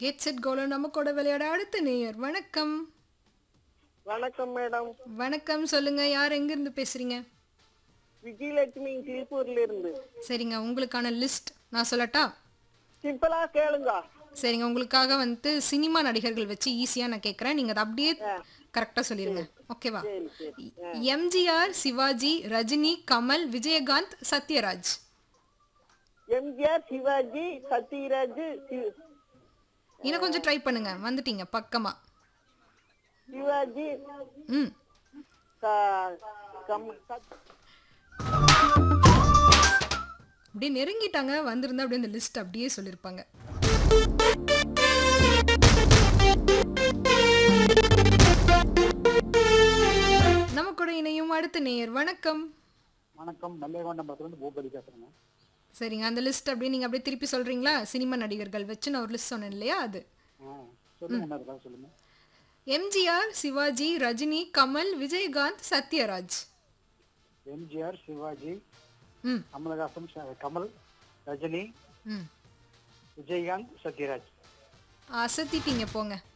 get set கோல நம்ம கூட விளையாட அடுத்த நேயர் வணக்கம் வணக்கம் மேடம் வணக்கம் சொல்லுங்க யார் எங்க இருந்து பேசுறீங்க விஜயலட்சுமி திருப்பூர்ல இருந்து சரிங்க உங்களுக்கான லிஸ்ட் நான் சொல்லட்டா சிம்பிளா கேளுங்க சரிங்க உங்களுக்காக வந்து சினிமா நடிகர்கள் வச்சு ஈஸியா நான் கேட்குறேன் நீங்க அதை அப்படியே கரெக்டா சொல்லிருங்க ஓகேவா சரி சரி எம்ஜிஆர் சிவாஜி ரஜினி கமல் விஜயகாந்த் சத்யராஜ் எம்ஜிஆர் சிவாஜி சத்யராஜ் சி- இன்னும் கொஞ்சம் ட்ரை பண்ணுங்க வந்துட்டீங்க பக்கமா சிவாஜி ம் க- கம்- சத்- அப்படியே நெருங்கிட்டாங்க வந்திருந்தா அப்படியே இந்த லிஸ்ட் அப்படியே சொல்லியிருப்பாங்க நம்ம கூட இணையும் அடுத்த நேயர் வணக்கம் வணக்கம் நல்லேகொண்டம்பலத்துலேருந்து பூபதி பேசுகிறேங்க சரிங்க அந்த லிஸ்ட் அப்படியே நீங்க அப்படியே திருப்பி சொல்றீங்களா சினிமா நடிகர்கள் வச்சு நான் ஒரு லிஸ்ட் சொன்னேன் இல்லையா அது ஆ சொல்லுங்க என்ன இருக்கா சொல்லுங்க எம்ஜிஆர் சிவாஜி ரஜினி கமல் விஜயகாந்த் சத்யராஜ் எம்ஜிஆர் சிவாஜி ம் கமலஹாசன் ச- கமல் ரஜினி ம் விஜயகாந்த் சத்யராஜ் அசத்திட்டீங்க போங்க